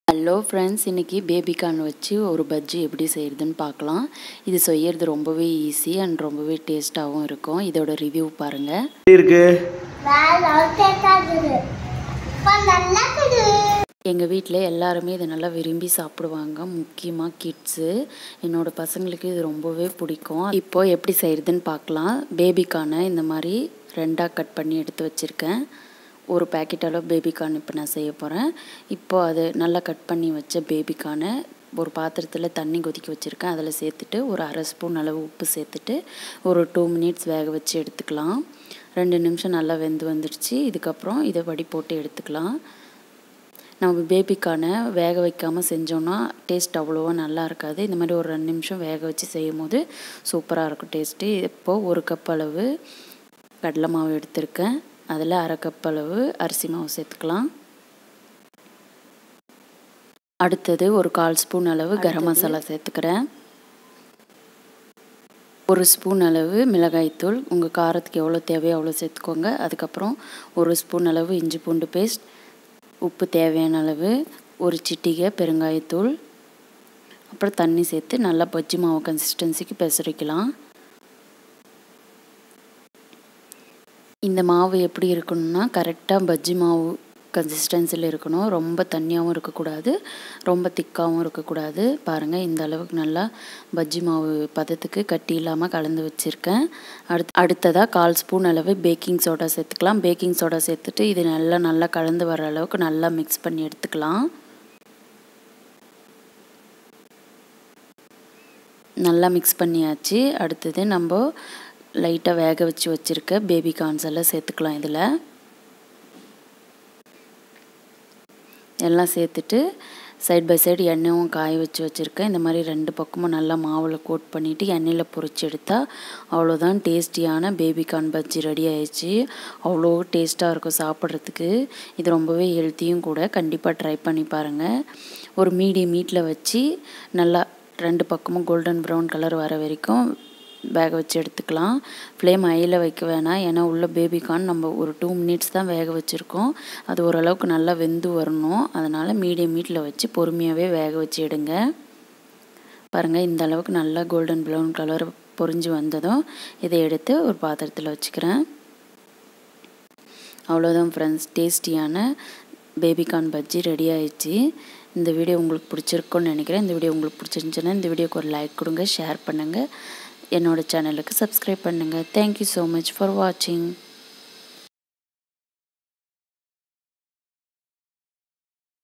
hello friends இன்றைக்கி baby corn வச்சு ஒரு பஜ்ஜி எப்படி செய்கிறதுன்னு பார்க்கலாம் இது செய்யறது ரொம்பவே ஈஸி அண்ட் ரொம்பவே டேஸ்ட்டாகவும் இருக்கும் இதோட ரிவ்யூ பாருங்கள் எப்படி இருக்கு எங்கள் வீட்டில் எல்லாருமே இதை நல்லா விரும்பி சாப்பிடுவாங்க முக்கியமாக கிட்ஸு என்னோடய பசங்களுக்கு இது ரொம்பவே பிடிக்கும் இப்போ எப்படி செய்கிறதுன்னு பார்க்கலாம் பேபிக்கான இந்த மாதிரி ரெண்டாக கட் பண்ணி எடுத்து வச்சுருக்கேன் ஒரு பேக்கெட் அளவு பேபிகார்ன் இப்போ நான் செய்ய போகிறேன் இப்போ அது நல்லா கட் பண்ணி வச்ச பேபிக்கான ஒரு பாத்திரத்தில் தண்ணி கொதிக்க வச்சுருக்கேன் அதில் சேர்த்துட்டு ஒரு அரை ஸ்பூன் அளவு உப்பு சேர்த்துட்டு ஒரு டூ மினிட்ஸ் வேக வச்சு எடுத்துக்கலாம் ரெண்டு நிமிஷம் நல்லா வெந்து வந்துடுச்சு இதுக்கப்புறம் இதை வடி போட்டு எடுத்துக்கலாம் நம்ம பேபிக்கான வேக வைக்காமல் செஞ்சோன்னா டேஸ்ட் அவ்வளோவா நல்லா இருக்காது இந்த மாதிரி ஒரு ரெண்டு நிமிஷம் வேக வச்சு செய்யும் போது சூப்பராக இருக்கும் டேஸ்ட்டு இப்போது ஒரு கப் அளவு கடலை மாவு எடுத்திருக்கேன் அதில் அரை கப் அளவு அரிசி மாவு சேர்த்துக்கலாம் அடுத்தது ஒரு கால் ஸ்பூன் அளவு கரம் மசாலா சேர்த்துக்கிறேன் ஒரு ஸ்பூன் அளவு மிளகாய்த்தூள் உங்கள் காரத்துக்கு எவ்வளோ தேவையோ அவ்வளோ சேர்த்துக்கோங்க அதுக்கப்புறம் ஒரு ஸ்பூன் அளவு இஞ்சி பூண்டு பேஸ்ட் உப்பு தேவையான அளவு ஒரு சிட்டிகை பெருங்காயத்தூள் அப்புறம் தண்ணி சேர்த்து நல்லா பஜ்ஜி மாவு கன்சிஸ்டன்சிக்கு பெசரிக்கலாம் இந்த மாவு எப்படி இருக்கணும்னா கரெக்டாக பஜ்ஜி மாவு கன்சிஸ்டன்சியில் இருக்கணும் ரொம்ப தண்ணியாகவும் இருக்கக்கூடாது ரொம்ப திக்காகவும் இருக்கக்கூடாது பாருங்கள் இந்த அளவுக்கு நல்லா பஜ்ஜி மாவு பதத்துக்கு கட்டி இல்லாமல் கலந்து வச்சுருக்கேன் அடுத் அடுத்ததாக கால் ஸ்பூன் அளவு பேக்கிங் சோடா சேர்த்துக்கலாம் பேக்கிங் சோடா சேர்த்துட்டு இது நல்லா நல்லா கலந்து வர அளவுக்கு நல்லா மிக்ஸ் பண்ணி எடுத்துக்கலாம் நல்லா மிக்ஸ் பண்ணியாச்சு அடுத்தது நம்ம லைட்டாக வேக வச்சு வச்சுருக்க பேபி கார்ன்ஸ் எல்லாம் சேர்த்துக்கலாம் இதில் எல்லாம் சேர்த்துட்டு சைட் பை சைடு எண்ணெயும் காய வச்சு வச்சுருக்கேன் இந்த மாதிரி ரெண்டு பக்கமும் நல்லா மாவில் கோட் பண்ணிவிட்டு எண்ணெயில் பொரிச்சு எடுத்தால் அவ்வளோதான் டேஸ்டியான பேபிகார்ன் பஜ்ஜி ரெடி ஆயிடுச்சு அவ்வளோ டேஸ்ட்டாக இருக்கும் சாப்பிட்றதுக்கு இது ரொம்பவே ஹெல்த்தியும் கூட கண்டிப்பாக ட்ரை பண்ணி பாருங்கள் ஒரு மீடியம் மீட்டில் வச்சு நல்லா ரெண்டு பக்கமும் கோல்டன் ப்ரௌன் கலர் வர வரைக்கும் வேக வச்சு எடுத்துக்கலாம் ஃப்ளேம் ஹையில் வைக்க வேணாம் ஏன்னா உள்ள பேபிகார்ன் நம்ம ஒரு டூ மினிட்ஸ் தான் வேக வச்சுருக்கோம் அது ஓரளவுக்கு நல்லா வெந்து வரணும் அதனால் மீடியம் மீட்டில் வச்சு பொறுமையாகவே வேக வச்சு எடுங்க பாருங்கள் இந்த அளவுக்கு நல்லா கோல்டன் ப்ரௌன் கலர் பொரிஞ்சு வந்ததும் இதை எடுத்து ஒரு பாத்திரத்தில் வச்சுக்கிறேன் அவ்வளோதான் ஃப்ரெண்ட்ஸ் டேஸ்டியான பேபிகார்ன் பஜ்ஜி ரெடி ஆயிடுச்சு இந்த வீடியோ உங்களுக்கு பிடிச்சிருக்குன்னு நினைக்கிறேன் இந்த வீடியோ உங்களுக்கு பிடிச்சிருந்துச்சுன்னா இந்த வீடியோக்கு ஒரு லைக் கொடுங்க ஷேர் பண்ணுங்கள் என்னோடய சேனலுக்கு சப்ஸ்கிரைப் பண்ணுங்கள் தேங்க்யூ ஸோ மச் ஃபார் வாட்சிங்